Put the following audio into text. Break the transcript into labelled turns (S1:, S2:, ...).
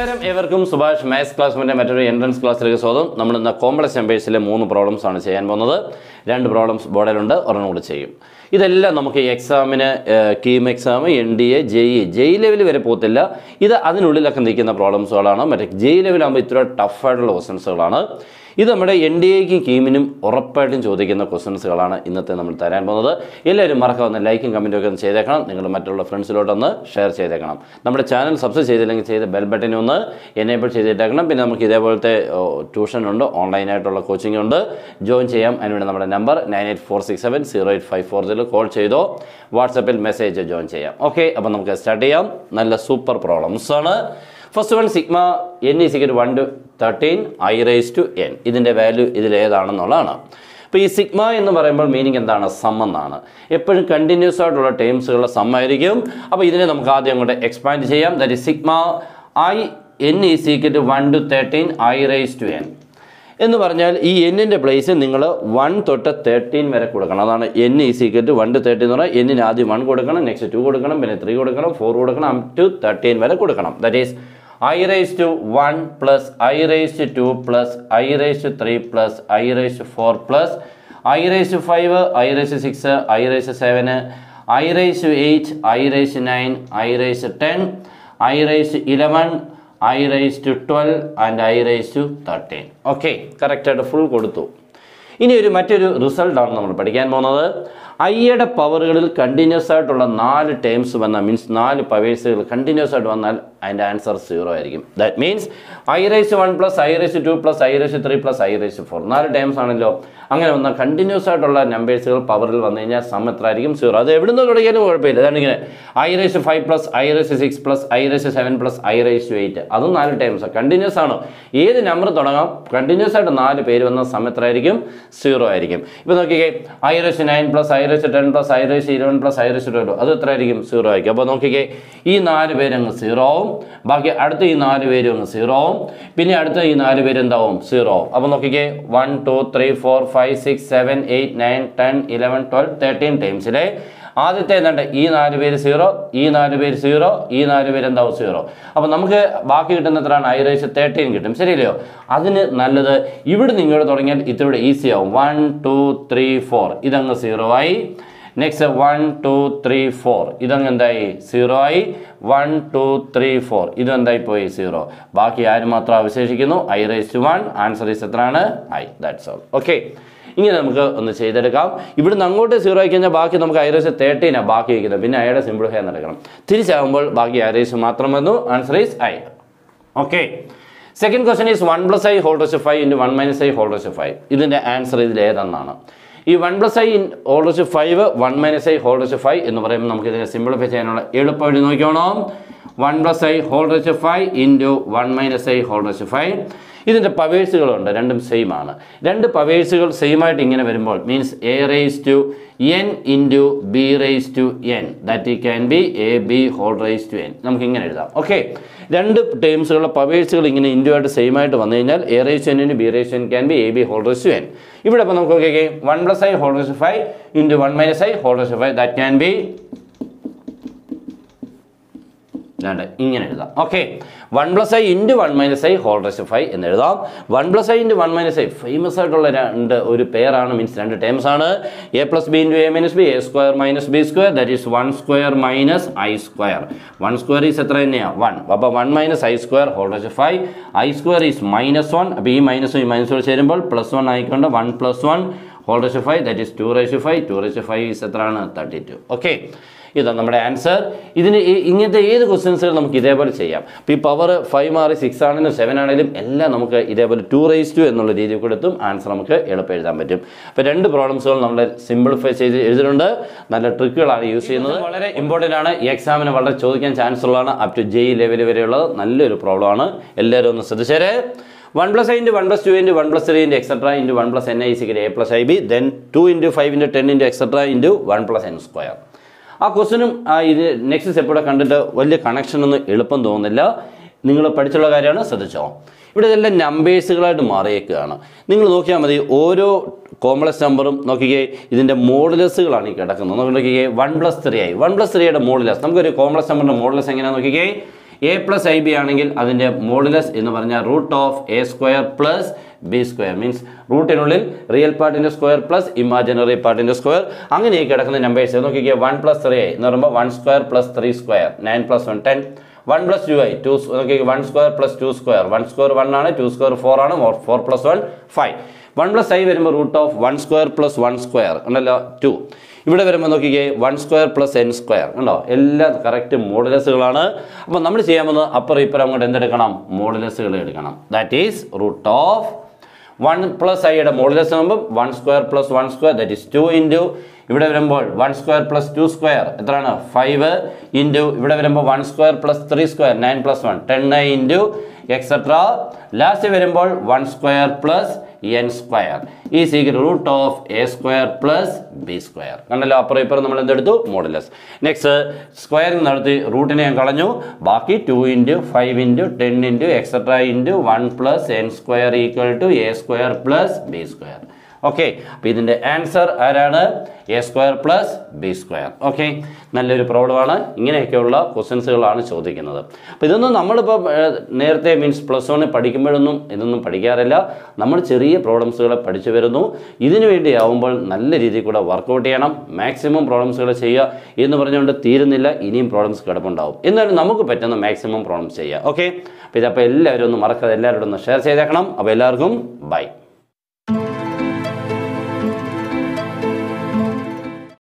S1: നമസ്കാരം ഏവർക്കും സുഭാഷ് മാത്സ് ക്ലാസ്സിൻ്റെ മറ്റൊരു എൻട്രൻസ് ക്ലാസ്സിലേക്ക് സ്വാഗതം നമ്മൾ ഇന്ന് കോംപ്ലക്സ് നമ്പേഴ്സിലെ മൂന്ന് പ്രോബ്ലംസ് ആണ് ചെയ്യാൻ പോകുന്നത് രണ്ട് പ്രോബ്ലംസ് ബോർഡിലുണ്ട് ഒരെണ്ണം കൂടി ചെയ്യും ഇതെല്ലാം നമുക്ക് ഈ എക്സാമിന് KEAM exam N D A J E J level വരെ പോകത്തില്ല ഇത് അതിനുള്ളിലൊക്കെ നിൽക്കുന്ന പ്രോബ്ലംസുകളാണ് മറ്റേ ജെ ലെവലാകുമ്പോൾ ഇത്ര ടഫായിട്ടുള്ള ക്വസ്റ്റൻസുകളാണ് ഇത് നമ്മുടെ എൻ ഡി എക്കും കീമിനും ഉറപ്പായിട്ടും ചോദിക്കുന്ന ക്വസ്റ്റൻസുകളാണ് ഇന്നത്തെ നമ്മൾ തരാൻ പോകുന്നത് എല്ലാവരും മറക്കാവുന്ന ലൈക്കും കമൻറ്റും ഒക്കെ ഒന്ന് ചെയ്തേക്കണം നിങ്ങൾ മറ്റുള്ള ഫ്രണ്ട്സിലോട്ടൊന്ന് ഷെയർ ചെയ്തേക്കണം നമ്മുടെ ചാനൽ സബ്സ്ക്രൈബ് ചെയ്തില്ലെങ്കിൽ ചെയ്ത് ബെൽ ബട്ടനെ ഒന്ന് എനേബിൾ ചെയ്തിട്ടേക്കണം പിന്നെ നമുക്ക് ഇതേപോലത്തെ ട്യൂഷൻ ഉണ്ട് ഓൺലൈനായിട്ടുള്ള കോച്ചിങ് ഉണ്ട് ജോയിൻ ചെയ്യാം അതിനുവേണ്ടി നമ്മുടെ number nine eight four six seven zero eight five four zero call ചെയ്തോ വാട്സപ്പിൽ മെസ്സേജ് ജോയിൻ ചെയ്യാം ഓക്കെ അപ്പോൾ നമുക്ക് സ്റ്റാർട്ട് ചെയ്യാം നല്ല സൂപ്പർ പ്രോബ്ലംസ് ആണ് first one sigma N is equal one to thirteen I raise to N ഇതിൻ്റെ value ഇതിലേതാണെന്നുള്ളതാണ് അപ്പോൾ ഈ സിഗ്മ എന്ന് പറയുമ്പോൾ മീനിങ് എന്താണ് സം എന്നാണ് എപ്പോഴും കണ്ടിന്യൂസ് ആയിട്ടുള്ള ടേംസുകളുടെ സം ആയിരിക്കും അപ്പോൾ ഇതിനെ നമുക്ക് ആദ്യം അങ്ങോട്ട് എക്സ്പാൻഡ് ചെയ്യാം that is sigma I N is equal to one to thirteen I raise to N എന്ന് പറഞ്ഞാൽ ഈ എന്നിൻ്റെ പ്ലേസ് നിങ്ങൾ വൺ തൊട്ട് തേർട്ടീൻ വരെ കൊടുക്കണം അതാണ് എൻ ഈ സീക്രറ്റ് വൺ ടു തേർട്ടീൻ എന്ന് പറഞ്ഞാൽ എന്നിന് ആദ്യം വൺ കൊടുക്കണം നെക്സ്റ്റ് ടു കൊടുക്കണം പിന്നെ ത്രീ കൊടുക്കണം ഫോർ കൊടുക്കണം അപ് ടു തേർട്ടീൻ വരെ കൊടുക്കണം that is I raise to one plus I raise to two plus I raise to three plus I raise to four plus I raise to five I raise to six I raise to seven I raise to eight I raise to nine I raise to ten I raise to eleven I raise to twelve and I raise to thirteen okay കറക്റ്റായിട്ട് full കൊടുത്തു ഇനി ഒരു മറ്റൊരു റിസൾട്ടാണ് നമ്മൾ പഠിക്കാൻ പോകുന്നത് ഐയുടെ പവറുകളിൽ കണ്ടിന്യൂസ് ആയിട്ടുള്ള നാല് ടേംസ് വന്നാൽ മീൻസ് നാല് പവേഴ്സുകൾ കണ്ടിന്യൂസ് ആയിട്ട് വന്നാൽ അതിൻ്റെ ആൻസർ സീറോ ആയിരിക്കും that means I raise one plus I raise two plus I raise three plus I raise four നാല് ടേംസ് ആണല്ലോ അങ്ങനെ വന്നാൽ കണ്ടിന്യൂസ് ആയിട്ടുള്ള നമ്പേഴ്സുകൾ പവറിൽ വന്നു കഴിഞ്ഞാൽ സം എത്ര ആയിരിക്കും സീറോ അത് എവിടെ നിന്ന് തുടങ്ങിയാലും കുഴപ്പമില്ല അതാണ് ഇങ്ങനെ I raise five plus I raise six plus I raise seven plus I raise to eight അതും നാല് ടൈംസ് കണ്ടിന്യൂസ് ആണ് ഏത് നമ്പർ തുടങ്ങാം കണ്ടിന്യൂസ് ആയിട്ട് നാല് പേര് വന്ന സം എത്ര ആയിരിക്കും സീറോ ആയിരിക്കും ഇപ്പോൾ നോക്കിക്കേ I raise nine plus I raise ten plus I raise eleven plus I raise twelve അത് എത്ര ആയിരിക്കും സീറോ ആയിരിക്കും അപ്പോൾ നോക്കിക്കേ ഈ നാല് പേര് അങ്ങ് സീറോ ആവും ബാക്കി അടുത്ത ഈ നാല് പേരും അങ്ങ് സീറോ ആവും പിന്നെ അടുത്ത ഈ നാല് പേര് എന്താവും സീറോ ആവും അപ്പോൾ നോക്കിക്കേ one two three four five six seven eight nine ten eleven twelve thirteen ടൈംസിലെ ആദ്യത്തെ എന്തുണ്ട് ഈ നാല് പേര് സീറോ ഈ നാല് പേര് സീറോ ഈ നാല് പേര് എന്താവും സീറോ അപ്പോൾ നമുക്ക് ബാക്കി കിട്ടുന്ന എത്രയാണ് ഐ റേസ് തേർട്ടീൻ കിട്ടും ശരിയല്ലയോ അതിന് നല്ലത് ഇവിടെ നിങ്ങൾ തുടങ്ങിയാൽ ഇത്തിരി ഈസി ആവും വൺ ടു ത്രീ ഫോർ ഇതങ്ങ് സീറോ ആയി next one two three four ഇതങ്ങ് എന്തായി സീറോ ആയി വൺ ടു ത്രീ ഫോർ ഇതും എന്തായി പോയി സീറോ ബാക്കി ആര് മാത്രം അവശേഷിക്കുന്നു I raise to one answer is എത്രയാണ് ഐ ദാറ്റ്സ് ഓൾ ഓക്കെ ഇങ്ങനെ നമുക്ക് ഒന്ന് ചെയ്തെടുക്കാം ഇവിടുന്ന് അങ്ങോട്ട് സീറോ ആയി കഴിഞ്ഞാൽ ബാക്കി നമുക്ക് ഐറേസ് തേർട്ടീനാണ് ബാക്കി വയ്ക്കുന്നത് പിന്നെ അയാളുടെ സിമ്പിൾ ഹെയർ നടക്കണം തിരിച്ചാകുമ്പോൾ ബാക്കി ഐറേസ് മാത്രം വന്നു answer is I okay second question is one plus I holders five into one minus I holders five ഇതിൻ്റെ ആൻസർ ഇതിൽ ഏതെന്നാണ് ഈ one plus I holders five one minus I holders five എന്ന് പറയുമ്പോൾ നമുക്ക് ഇതിനെ സിമ്പിളിഫൈ ചെയ്യാനുള്ള എളുപ്പമായിട്ട് നോക്കിക്കോണം one plus I holders five into one minus I holders five ഇതിൻ്റെ പവേഴ്സുകളുണ്ട് രണ്ടും സെയിം ആണ് രണ്ട് പവേഴ്സുകൾ സെയിം ആയിട്ട് ഇങ്ങനെ വരുമ്പോൾ means A raise to N into B raise to N that ഈ can be A B whole raise to N നമുക്ക് ഇങ്ങനെ എഴുതാം ഓക്കെ രണ്ട് ടേംസുകളുടെ പവേഴ്സുകൾ ഇങ്ങനെ ഇൻറ്റു ആയിട്ട് സെയിം ആയിട്ട് വന്നു കഴിഞ്ഞാൽ എ റേസ് ടു എന്നിന് B raise to N can be A B whole raise to N ഇവിടെ അപ്പോൾ നമുക്ക് നോക്കിയേ one plus I whole raise five into one minus I whole raise five that can be രണ്ട് ഇങ്ങനെ എഴുതാം okay one plus I into one minus I whole raised five എന്ന് എഴുതാം one plus I into one minus I famous ആയിട്ടുള്ള രണ്ട് ഒരു പേരാണ് means രണ്ട് ടേംസ് ആണ് A plus B into A minus B A square minus B square that is one square minus I square one square is എത്ര തന്നെയാണ് one അപ്പോൾ one minus I square whole raised five I square is minus one അപ്പോൾ ഈ മൈനസും ഈ മൈനസും ചേരുമ്പോൾ plus one ആയിക്കൊണ്ട് one plus one whole raised five that is two raise five two raise five is എത്രയാണ് തേർട്ടി ടു ഓക്കെ ഇതാണ് നമ്മുടെ ആൻസർ ഇതിന് ഈ- ഇങ്ങനത്തെ ഏത് ക്വസ്റ്റ്യൻസുകൾ നമുക്ക് ഇതേപോലെ ചെയ്യാം ഇപ്പോൾ ഈ പവർ ഫൈവ് മാറി സിക്സ് ആണെങ്കിലും സെവൻ ആണെങ്കിലും എല്ലാം നമുക്ക് ഇതേപോലെ ടു റേസ് ടു എന്നുള്ള രീതിയിൽ കൊടുത്തും ആൻസർ നമുക്ക് എളുപ്പം എഴുതാൻ പറ്റും അപ്പോൾ രണ്ട് പ്രോബ്ലംസുകൾ നമ്മൾ സിമ്പിളിഫൈ ചെയ്ത് എഴുതിയിട്ടുണ്ട് നല്ല ട്രിക്കുകളാണ് യൂസ് ചെയ്യുന്നത് വളരെ ഇമ്പോർട്ടൻ്റ് ആണ് ഈ എക്സാമിന് വളരെ ചോദിക്കാൻ ചാൻസ് ഉള്ളതാണ് അപ് ടു ജെ ലെവൽ വരെയുള്ളത് നല്ലൊരു പ്രോബ്ലമാണ് എല്ലാവരും ഒന്ന് ശ്രദ്ധിച്ചേരെ one plus I into one plus two into one plus three into etcetera into one plus N I equal A plus I B then two into five into ten into etcetera into one plus N square ആ ക്വസ്റ്റിനും ആ ഇത് next സ്റ്റെപ്പൂടെ കണ്ടിട്ട് വലിയ connection ഒന്നും എളുപ്പം തോന്നുന്നില്ല നിങ്ങൾ പഠിച്ചുള്ള കാര്യമാണ് ശ്രദ്ധിച്ചോ ഇവിടെ ഇതെല്ലാം നമ്പേഴ്സുകളായിട്ട് മാറിയേക്കുകയാണ് നിങ്ങൾ നോക്കിയാൽ മതി ഓരോ കോംപ്ലക്സ് നമ്പറും നോക്കിക്കേ ഇതിൻ്റെ മോഡുലസുകളാണ് ഈ കിടക്കുന്നത് നമുക്ക് നോക്കിക്കേ വൺ പ്ലസ് ത്രീ ആയി വൺ പ്ലസ് ത്രീയുടെ മോഡുലസ് നമുക്കൊരു കോംപ്ലക്സ് നമ്പറിൻ്റെ മോഡുലസ് എങ്ങനെയാണെന്ന് നോക്കിക്കേ എ പ്ലസ് ഐ ബി ആണെങ്കിൽ അതിൻ്റെ മോഡുലസ് എന്ന് പറഞ്ഞാൽ root of A square plus B square means റൂട്ടിനുള്ളിൽ റിയൽ പാർട്ടിൻ്റെ സ്ക്വയർ പ്ലസ് ഇമാജിനറി പാർട്ടിൻ്റെ സ്ക്വയർ അങ്ങനെ ഈ കിടക്കുന്ന നമ്പേഴ്സ് നോക്കിക്കുക വൺ പ്ലസ് ത്രീ എന്ന് പറയുമ്പോൾ one square plus three square nine plus one ten one plus two I two നോക്കി one square plus two square one square one ആണ് ടു സ്ക്വയർ ഫോർ ആണ് four plus one five one plus I വരുമ്പോൾ root of one square plus one square ഉണ്ടല്ലോ two ഇവിടെ വരുമ്പോൾ നോക്കിക്കേ one square plus N square ഉണ്ടോ എല്ലാം correct മോഡുലസുകളാണ് അപ്പോൾ നമ്മൾ ചെയ്യാൻ പോകുന്നത് അപ്പുറം ഇപ്പുറം അങ്ങോട്ട് എന്തെടുക്കണം മോഡുലസുകൾ എടുക്കണം that is root of one plus ഐയുടെ മോഡുലസ് ആകുമ്പോൾ one square plus one square that is two into ഇവിടെ വരുമ്പോൾ one square plus two square എത്രയാണ് ഫൈവ് ഇൻറ്റു ഇവിടെ വരുമ്പോൾ one square plus three square nine plus one ten into etcetera last വരുമ്പോൾ one square plus N square ഈ secret root of A square plus B square കണ്ടല്ലോ അപ്പുറം ഇപ്പുറം നമ്മൾ എന്തെടുത്തു modulus next squaring നടത്തി റൂട്ടിനെ ഞാൻ കളഞ്ഞു ബാക്കി two into five into ten into etcetera into one plus N square equal to a square plus B square okay അപ്പോൾ ഇതിൻ്റെ ആൻസർ ആരാണ് a square plus B square okay നല്ലൊരു പ്രോബ്ലമാണ് ഇങ്ങനെയൊക്കെയുള്ള ക്വസ്റ്റ്യൻസുകളാണ് ചോദിക്കുന്നത് അപ്പോൾ ഇതൊന്നും നമ്മളിപ്പോൾ ഏഹ്, നേരത്തെ മീൻസ് പ്ലസ് വണ്ണിൽ പഠിക്കുമ്പോഴൊന്നും ഇതൊന്നും പഠിക്കാറില്ല നമ്മൾ ചെറിയ പ്രോബ്ലംസുകളെ പഠിച്ചു വരുന്നു ഇതിനു വേണ്ടി ആവുമ്പോൾ നല്ല രീതിയിൽ കൂടെ വർക്കൗട്ട് ചെയ്യണം മാക്സിമം പ്രോബ്ലംസുകൾ ചെയ്യുക എന്ന് പറഞ്ഞുകൊണ്ട് തീരുന്നില്ല ഇനിയും പ്രോബ്ലംസ് കിടപ്പുണ്ടാവും എന്നാലും നമുക്ക് പറ്റുന്ന മാക്സിമം പ്രോബ്ലംസ് ചെയ്യുക ഓക്കെ അപ്പോൾ ഇതപ്പോൾ എല്ലാവരും ഒന്ന് മറക്കാതെ എല്ലാവരോടും ഒന്ന് ഷെയർ ചെയ്തേക്കണം അപ്പോൾ എല്ലാവർക്കും ബൈ